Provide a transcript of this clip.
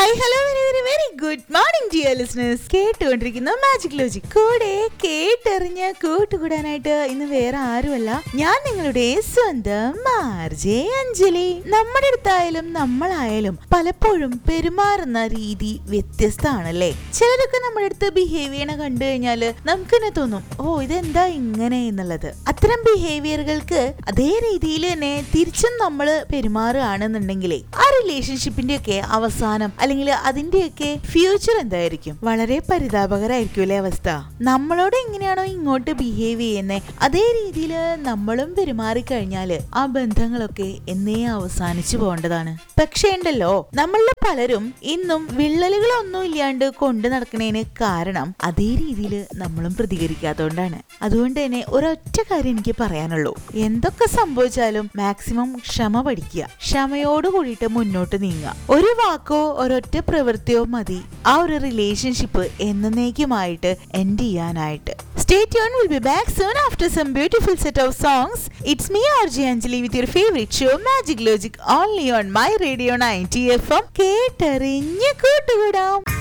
hi hello very very very good morning dear listeners കേട്ടുകൊണ്ടിരിക്കുന്ന magic logic കൂടെ കേട്ടെറിഞ്ഞ് കൂട്ടുകൂടാനായിട്ട് ഇന്ന് വേറെ ആരുമല്ല ഞാൻ നിങ്ങളുടെ സ്വന്തം മാർജെ അഞ്ജലി നമ്മുടെ അടുത്തായാലും നമ്മളായാലും പലപ്പോഴും പെരുമാറുന്ന രീതി വ്യത്യസ്തമാണല്ലേ ചിലരൊക്കെ നമ്മുടെ അടുത്ത് ബിഹേവ് ചെയ്യണ കണ്ടു കഴിഞ്ഞാല് നമുക്ക് തന്നെ തോന്നും ഓ ഇതെന്താ ഇങ്ങനെ എന്നുള്ളത് അത്തരം ബിഹേവിയറുകൾക്ക് അതേ രീതിയിൽ തന്നെ തിരിച്ചും നമ്മൾ പെരുമാറുകയാണെന്നുണ്ടെങ്കിലേ ആ റിലേഷൻഷിപ്പിന്റെ ഒക്കെ അവസാനം അല്ലെങ്കിൽ അതിന്റെയൊക്കെ ഫ്യൂച്ചർ എന്തായിരിക്കും വളരെ പരിതാപകരായിരിക്കും അല്ലേ അവസ്ഥ നമ്മളോട് എങ്ങനെയാണോ ഇങ്ങോട്ട് ബിഹേവ് ചെയ്യുന്നത് അതേ രീതിയിൽ നമ്മളും പെരുമാറി കഴിഞ്ഞാല് ആ ബന്ധങ്ങളൊക്കെ എന്നേ അവസാനിച്ചു പോകേണ്ടതാണ് പക്ഷേ ഉണ്ടല്ലോ നമ്മളിൽ പലരും ഇന്നും വിള്ളലുകളൊന്നും ഇല്ലാണ്ട് കൊണ്ടു നടക്കണേന് കാരണം അതേ രീതിയിൽ നമ്മളും പ്രതികരിക്കാത്തതുകൊണ്ടാണ് അതുകൊണ്ട് തന്നെ ഒരൊറ്റ കാര്യം എനിക്ക് പറയാനുള്ളൂ എന്തൊക്കെ സംഭവിച്ചാലും മാക്സിമം ക്ഷമ പഠിക്കുക ക്ഷമയോട് കൂടിയിട്ട് മുന്നോട്ട് നീങ്ങുക ഒരു വാക്കോ ഒരൊറ്റ പ്രവൃത്തിയോ മതി ആ ഒരു റിലേഷൻഷിപ്പ് എന്നേക്കുമായിട്ട് എൻഡ് ചെയ്യാനായിട്ട് stay tune will be back soon after some beautiful set of songs it's me R J Anjali with your favourite show magic logic only on my radio ninety F M കേട്ടറിഞ്ഞ് കൂട്ടുകൂടാം